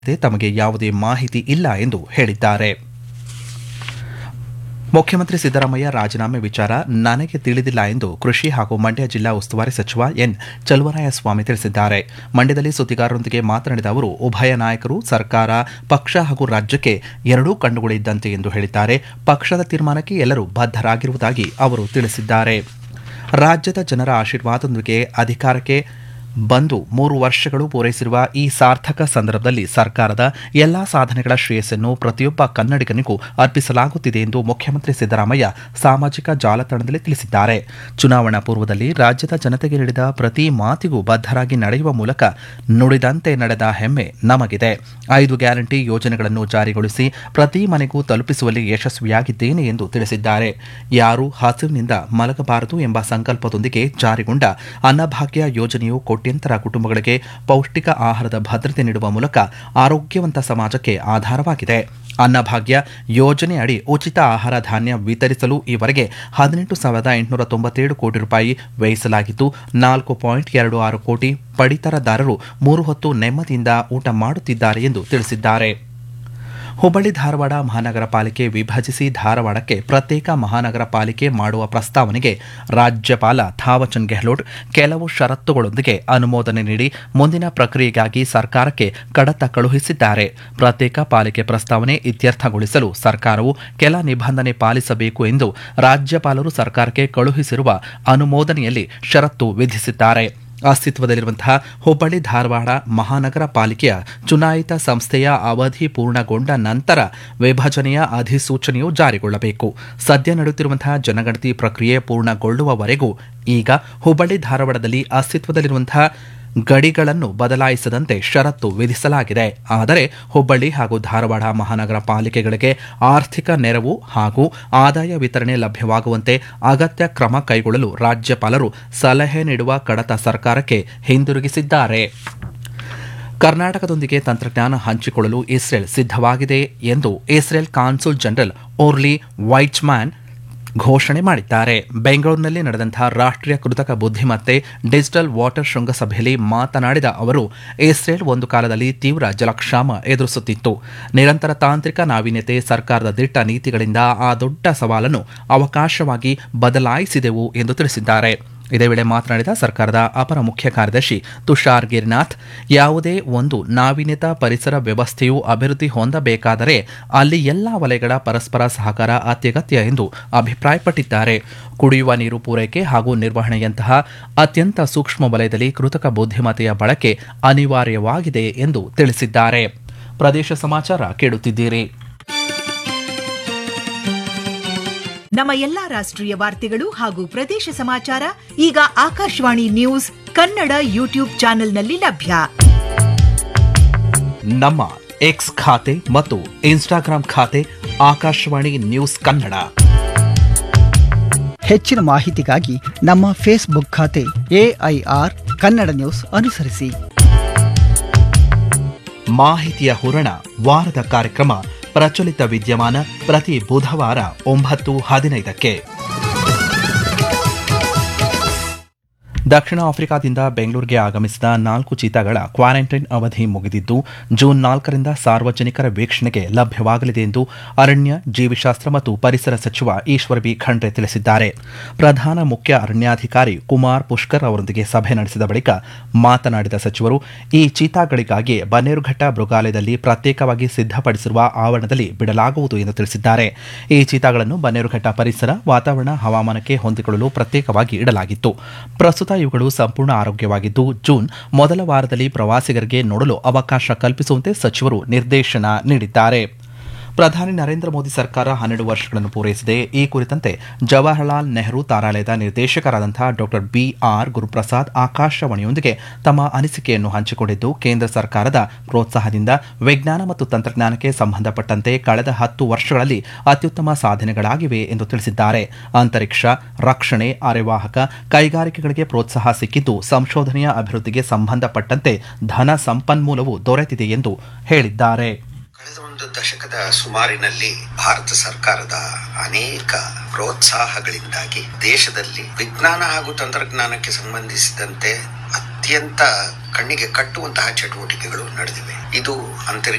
ತಮಗೆ ಯಾವುದೇ ಮಾಹಿತಿ ಇಲ್ಲ ಎಂದು ಹೇಳಿದ್ದಾರೆ ಮುಖ್ಯಮಂತ್ರಿ ಸಿದ್ದರಾಮಯ್ಯ ರಾಜೀನಾಮೆ ವಿಚಾರ ನನಗೆ ತಿಳಿದಿಲ್ಲ ಎಂದು ಕೃಷಿ ಹಾಗೂ ಮಂಡ್ಯ ಜಿಲ್ಲಾ ಉಸ್ತುವಾರಿ ಸಚಿವ ಎನ್ ಚಲುವರಾಯಸ್ವಾಮಿ ತಿಳಿಸಿದ್ದಾರೆ ಮಂಡ್ಯದಲ್ಲಿ ಸುದ್ದಿಗಾರರೊಂದಿಗೆ ಮಾತನಾಡಿದ ಅವರು ಉಭಯ ನಾಯಕರು ಸರ್ಕಾರ ಪಕ್ಷ ಹಾಗೂ ರಾಜ್ಯಕ್ಕೆ ಎರಡೂ ಕಣ್ಣುಗಳಿದ್ದಂತೆ ಎಂದು ಹೇಳಿದ್ದಾರೆ ಪಕ್ಷದ ತೀರ್ಮಾನಕ್ಕೆ ಎಲ್ಲರೂ ಬದ್ಧರಾಗಿರುವುದಾಗಿ ಅವರು ತಿಳಿಸಿದ್ದಾರೆ ರಾಜ್ಯದ ಜನರ ಆಶೀರ್ವಾದದೊಂದಿಗೆ ಅಧಿಕಾರಕ್ಕೆ ಬಂದು ಮೂರು ವರ್ಷಗಳು ಪೂರೈಸಿರುವ ಈ ಸಾರ್ಥಕ ಸಂದರ್ಭದಲ್ಲಿ ಸರ್ಕಾರದ ಎಲ್ಲಾ ಸಾಧನೆಗಳ ಶ್ರೇಯಸ್ಸನ್ನು ಪ್ರತಿಯೊಬ್ಬ ಕನ್ನಡಿಗನಿಗೂ ಅರ್ಪಿಸಲಾಗುತ್ತಿದೆ ಎಂದು ಮುಖ್ಯಮಂತ್ರಿ ಸಿದ್ದರಾಮಯ್ಯ ಸಾಮಾಜಿಕ ಜಾಲತಾಣದಲ್ಲಿ ತಿಳಿಸಿದ್ದಾರೆ ಚುನಾವಣಾ ಪೂರ್ವದಲ್ಲಿ ರಾಜ್ಯದ ಜನತೆಗೆ ನೀಡಿದ ಪ್ರತಿ ಮಾತಿಗೂ ಬದ್ಧರಾಗಿ ನಡೆಯುವ ಮೂಲಕ ನುಡಿದಂತೆ ನಡೆದ ಹೆಮ್ಮೆ ನಮಗಿದೆ ಐದು ಗ್ಯಾರಂಟಿ ಯೋಜನೆಗಳನ್ನು ಜಾರಿಗೊಳಿಸಿ ಪ್ರತಿ ಮನೆಗೂ ತಲುಪಿಸುವಲ್ಲಿ ಯಶಸ್ವಿಯಾಗಿದ್ದೇನೆ ಎಂದು ತಿಳಿಸಿದ್ದಾರೆ ಯಾರು ಹಸಿವಿನಿಂದ ಮಲಗಬಾರದು ಎಂಬ ಸಂಕಲ್ಪದೊಂದಿಗೆ ಜಾರಿಗೊಂಡ ಅನ್ನಭಾಗ್ಯ ಯೋಜನೆಯು ಕೋಟ್ಯಂತರ ಕುಟುಂಬಗಳಿಗೆ ಪೌಷ್ಟಿಕ ಆಹಾರದ ಭದ್ರತೆ ನೀಡುವ ಮೂಲಕ ಆರೋಗ್ಯವಂತ ಸಮಾಜಕ್ಕೆ ಆಧಾರವಾಗಿದೆ ಅನ್ನಭಾಗ್ಯ ಯೋಜನೆ ಅಡಿ ಉಚಿತ ಆಹಾರ ಧಾನ್ಯ ವಿತರಿಸಲು ಈವರೆಗೆ ಹದಿನೆಂಟು ಸಾವಿರದ ಎಂಟುನೂರ ತೊಂಬತ್ತೇಳು ಕೋಟಿ ರೂಪಾಯಿ ವ್ಯಯಿಸಲಾಗಿದ್ದು ನಾಲ್ಕು ಪಾಯಿಂಟ್ ಎರಡು ಆರು ಕೋಟಿ ಪಡಿತರದಾರರು ಮೂರು ಹೊತ್ತು ನೆಮ್ಮದಿಯಿಂದ ಊಟ ಮಾಡುತ್ತಿದ್ದಾರೆ ಎಂದು ತಿಳಿಸಿದ್ದಾರೆ ಹುಬ್ಬಳ್ಳಿ ಧಾರವಾಡ ಮಹಾನಗರ ಪಾಲಿಕೆ ವಿಭಜಿಸಿ ಧಾರವಾಡಕ್ಕೆ ಪ್ರತ್ಯೇಕ ಮಹಾನಗರ ಪಾಲಿಕೆ ಮಾಡುವ ಪ್ರಸ್ತಾವನೆಗೆ ರಾಜ್ಯಪಾಲ ಥಾವಚಂದ್ ಗೆಹ್ಲೋಟ್ ಕೆಲವು ಷರತ್ತುಗಳೊಂದಿಗೆ ಅನುಮೋದನೆ ನೀಡಿ ಮುಂದಿನ ಪ್ರಕ್ರಿಯೆಗಾಗಿ ಸರ್ಕಾರಕ್ಕೆ ಕಡತ ಕಳುಹಿಸಿದ್ದಾರೆ ಪ್ರತ್ಯೇಕ ಪಾಲಿಕೆ ಪ್ರಸ್ತಾವನೆ ಇತ್ಯರ್ಥಗೊಳಿಸಲು ಸರ್ಕಾರವು ಕೆಲ ನಿಬಂಧನೆ ಪಾಲಿಸಬೇಕು ಎಂದು ರಾಜ್ಯಪಾಲರು ಸರ್ಕಾರಕ್ಕೆ ಕಳುಹಿಸಿರುವ ಅನುಮೋದನೆಯಲ್ಲಿ ಷರತ್ತು ವಿಧಿಸಿದ್ದಾರೆ ಅಸ್ತಿತ್ವದಲ್ಲಿರುವಂತಹ ಹುಬ್ಬಳ್ಳಿ ಧಾರವಾಡ ಮಹಾನಗರ ಪಾಲಿಕೆಯ ಚುನಾಯಿತ ಸಂಸ್ಥೆಯ ಅವಧಿ ಪೂರ್ಣಗೊಂಡ ನಂತರ ವಿಭಜನೆಯ ಅಧಿಸೂಚನೆಯು ಜಾರಿಗೊಳ್ಳಬೇಕು ಸದ್ಯ ನಡೆಯುತ್ತಿರುವಂತಹ ಜನಗಣತಿ ಪ್ರಕ್ರಿಯೆ ಪೂರ್ಣಗೊಳ್ಳುವವರೆಗೂ ಈಗ ಹುಬ್ಬಳ್ಳಿ ಧಾರವಾಡದಲ್ಲಿ ಅಸ್ತಿತ್ವದಲ್ಲಿರುವಂತಹ ಗಡಿಗಳನ್ನು ಬದಲಾಯಿಸದಂತೆ ಷರತ್ತು ವಿಧಿಸಲಾಗಿದೆ ಆದರೆ ಹುಬ್ಬಳ್ಳಿ ಹಾಗೂ ಧಾರವಾಡ ಮಹಾನಗರ ಪಾಲಿಕೆಗಳಿಗೆ ಆರ್ಥಿಕ ನೆರವು ಹಾಗೂ ಆದಾಯ ವಿತರಣೆ ಲಭ್ಯವಾಗುವಂತೆ ಅಗತ್ಯ ಕ್ರಮ ಕೈಗೊಳ್ಳಲು ರಾಜ್ಯಪಾಲರು ಸಲಹೆ ನೀಡುವ ಕಡತ ಸರ್ಕಾರಕ್ಕೆ ಹಿಂದಿರುಗಿಸಿದ್ದಾರೆ ಕರ್ನಾಟಕದೊಂದಿಗೆ ತಂತ್ರಜ್ಞಾನ ಹಂಚಿಕೊಳ್ಳಲು ಇಸ್ರೇಲ್ ಸಿದ್ಧವಾಗಿದೆ ಎಂದು Israel consul general Orly Weitzman ಘೋಷಣೆ ಮಾಡಿದ್ದಾರೆ ಬೆಂಗಳೂರಿನಲ್ಲಿ ನಡೆದಂತಹ ರಾಷ್ಟ್ರೀಯ ಕೃತಕ ಬುದ್ಧಿಮತ್ತೆ ಡಿಜಿಟಲ್ ವಾಟರ್ ಶೃಂಗಸಭೆಯಲ್ಲಿ ಮಾತನಾಡಿದ ಅವರು ಇಸ್ರೇಲ್ ಒಂದು ಕಾಲದಲ್ಲಿ ತೀವ್ರ ಜಲಕ್ಷಾಮ ಎದುರಿಸುತ್ತಿತ್ತು ನಿರಂತರ ತಾಂತ್ರಿಕ ನಾವೀನ್ಯತೆ ಸರ್ಕಾರದ ದಿಟ್ಟ ನೀತಿಗಳಿಂದ ಆ ದೊಡ್ಡ ಸವಾಲನ್ನು ಅವಕಾಶವಾಗಿ ಬದಲಾಯಿಸಿದೆವು ಎಂದು ತಿಳಿಸಿದ್ದಾರೆ ಇದೇ ವೇಳೆ ಮಾತನಾಡಿದ ಸರ್ಕಾರದ ಅಪರ ಮುಖ್ಯ ಕಾರ್ಯದರ್ಶಿ ತುಷಾರ್ ಗಿರಿನಾಥ್ ಯಾವುದೇ ಒಂದು ನಾವೀನ್ಯತಾ ಪರಿಸರ ವ್ಯವಸ್ಥೆಯು ಅಭಿವೃದ್ಧಿ ಹೊಂದಬೇಕಾದರೆ ಅಲ್ಲಿ ಎಲ್ಲಾ ವಲಯಗಳ ಪರಸ್ಪರ ಸಹಕಾರ ಅತ್ಯಗತ್ಯ ಎಂದು ಅಭಿಪ್ರಾಯಪಟ್ಟಿದ್ದಾರೆ ಕುಡಿಯುವ ನೀರು ಪೂರೈಕೆ ಹಾಗೂ ನಿರ್ವಹಣೆಯಂತಹ ಅತ್ಯಂತ ಸೂಕ್ಷ್ಮ ವಲಯದಲ್ಲಿ ಕೃತಕ ಬುದ್ಧಿಮತ್ತೆಯ ಬಳಕೆ ಅನಿವಾರ್ಯವಾಗಿದೆ ಎಂದು ತಿಳಿಸಿದ್ದಾರೆ ಪ್ರದೇಶ ಸಮಾಚಾರ ಕೇಳುತ್ತಿದ್ದೀರಿ ನಮ್ಮ ಎಲ್ಲಾ ರಾಷ್ಟ್ರೀಯ ವಾರ್ತೆಗಳು ಹಾಗೂ ಪ್ರದೇಶ ಸಮಾಚಾರ ಈಗ ಆಕಾಶವಾಣಿ ನ್ಯೂಸ್ ಕನ್ನಡ ಯೂಟ್ಯೂಬ್ ಚಾನೆಲ್ನಲ್ಲಿ ಲಭ್ಯ ನಮ್ಮ ಎಕ್ಸ್ ಖಾತೆ ಮತ್ತು ಇನ್ಸ್ಟಾಗ್ರಾಂ ಖಾತೆ ಆಕಾಶವಾಣಿ ನ್ಯೂಸ್ ಕನ್ನಡ ಹೆಚ್ಚಿನ ಮಾಹಿತಿಗಾಗಿ ನಮ್ಮ ಫೇಸ್ಬುಕ್ ಖಾತೆ ಎಐಆರ್ ಕನ್ನಡ ನ್ಯೂಸ್ ಅನುಸರಿಸಿ ಮಾಹಿತಿಯ ಹೂರಣ ವಾರದ ಕಾರ್ಯಕ್ರಮ ಪ್ರಚಲಿತ ವಿದ್ಯಮಾನ ಪ್ರತಿ ಬುಧವಾರ ಒಂಬತ್ತು ಹದಿನೈದಕ್ಕೆ ದಕ್ಷಿಣ ಆಫ್ರಿಕಾದಿಂದ ಬೆಂಗಳೂರಿಗೆ ಆಗಮಿಸಿದ ನಾಲ್ಕು ಚೀತಾಗಳ ಕ್ವಾರಂಟೈನ್ ಅವಧಿ ಮುಗಿದಿದ್ದು ಜೂನ್ ನಾಲ್ಕರಿಂದ ಸಾರ್ವಜನಿಕರ ವೀಕ್ಷಣೆಗೆ ಲಭ್ಯವಾಗಲಿದೆ ಎಂದು ಅರಣ್ಯ ಜೀವಿಶಾಸ್ತ್ರ ಮತ್ತು ಪರಿಸರ ಸಚಿವ ಈಶ್ವರ್ ಬಿ ಖಂಡ್ರೆ ತಿಳಿಸಿದ್ದಾರೆ ಪ್ರಧಾನ ಮುಖ್ಯ ಅರಣ್ಯಾಧಿಕಾರಿ ಕುಮಾರ್ ಪುಷ್ಕರ್ ಅವರೊಂದಿಗೆ ಸಭೆ ನಡೆಸಿದ ಬಳಿಕ ಮಾತನಾಡಿದ ಸಚಿವರು ಈ ಚೀತಾಗಳಿಗಾಗಿ ಬನ್ನೇರುಘಟ್ಟ ಮೃಗಾಲಯದಲ್ಲಿ ಪ್ರತ್ಯೇಕವಾಗಿ ಸಿದ್ಧಪಡಿಸಿರುವ ಆವರಣದಲ್ಲಿ ಬಿಡಲಾಗುವುದು ಎಂದು ತಿಳಿಸಿದ್ದಾರೆ ಈ ಚೀತಾಗಳನ್ನು ಬನ್ನೇರುಘಟ್ಟ ಪರಿಸರ ವಾತಾವರಣ ಹವಾಮಾನಕ್ಕೆ ಹೊಂದಿಕೊಳ್ಳಲು ಪ್ರತ್ಯೇಕವಾಗಿ ಇಡಲಾಗಿತ್ತು ಪ್ರಸ್ತುತ ಇವುಗಳು ಸಂಪೂರ್ಣ ಆರೋಗ್ಯವಾಗಿದ್ದು ಜೂನ್ ಮೊದಲ ವಾರದಲ್ಲಿ ಪ್ರವಾಸಿಗರಿಗೆ ನೋಡಲು ಅವಕಾಶ ಕಲ್ಪಿಸುವಂತೆ ಸಚಿವರು ನಿರ್ದೇಶನ ನೀಡಿದ್ದಾರೆ ಪ್ರಧಾನಿ ನರೇಂದ್ರ ಮೋದಿ ಸರ್ಕಾರ ಹನ್ನೆರಡು ವರ್ಷಗಳನ್ನು ಪೂರೈಸಿದೆ ಈ ಕುರಿತಂತೆ ಜವಾಹರಲಾಲ್ ನೆಹರು ತಾರಾಲಯದ ನಿರ್ದೇಶಕರಾದಂತಹ ಡಾಕ್ಟರ್ ಬಿಆರ್ ಗುರುಪ್ರಸಾದ್ ಆಕಾಶವಾಣಿಯೊಂದಿಗೆ ತಮ್ಮ ಅನಿಸಿಕೆಯನ್ನು ಹಂಚಿಕೊಂಡಿದ್ದು ಕೇಂದ್ರ ಸರ್ಕಾರದ ಪ್ರೋತ್ಸಾಹದಿಂದ ವಿಜ್ಞಾನ ಮತ್ತು ತಂತ್ರಜ್ಞಾನಕ್ಕೆ ಸಂಬಂಧಪಟ್ಟಂತೆ ಕಳೆದ ಹತ್ತು ವರ್ಷಗಳಲ್ಲಿ ಅತ್ಯುತ್ತಮ ಸಾಧನೆಗಳಾಗಿವೆ ಎಂದು ತಿಳಿಸಿದ್ದಾರೆ ಅಂತರಿಕ್ಷ ರಕ್ಷಣೆ ಅರೆವಾಹಕ ಕೈಗಾರಿಕೆಗಳಿಗೆ ಪ್ರೋತ್ಸಾಹ ಸಿಕ್ಕಿದ್ದು ಸಂಶೋಧನೆಯ ಅಭಿವೃದ್ಧಿಗೆ ಸಂಬಂಧಪಟ್ಟಂತೆ ಧನ ಸಂಪನ್ಮೂಲವು ದೊರೆತಿದೆ ಎಂದು ಹೇಳಿದ್ದಾರೆ ಕಳೆದ ಒಂದು ದಶಕದ ಸುಮಾರಿನಲ್ಲಿ ಭಾರತ ಸರ್ಕಾರದ ಅನೇಕ ಪ್ರೋತ್ಸಾಹಗಳಿಂದಾಗಿ ದೇಶದಲ್ಲಿ ವಿಜ್ಞಾನ ಹಾಗೂ ತಂತ್ರಜ್ಞಾನಕ್ಕೆ ಸಂಬಂಧಿಸಿದಂತೆ ಅತ್ಯಂತ ಕಣ್ಣಿಗೆ ಕಟ್ಟುವಂತಹ ಚಟುವಟಿಕೆಗಳು ನಡೆದಿವೆ ಇದು ಅಂತರಿಕ್ಷ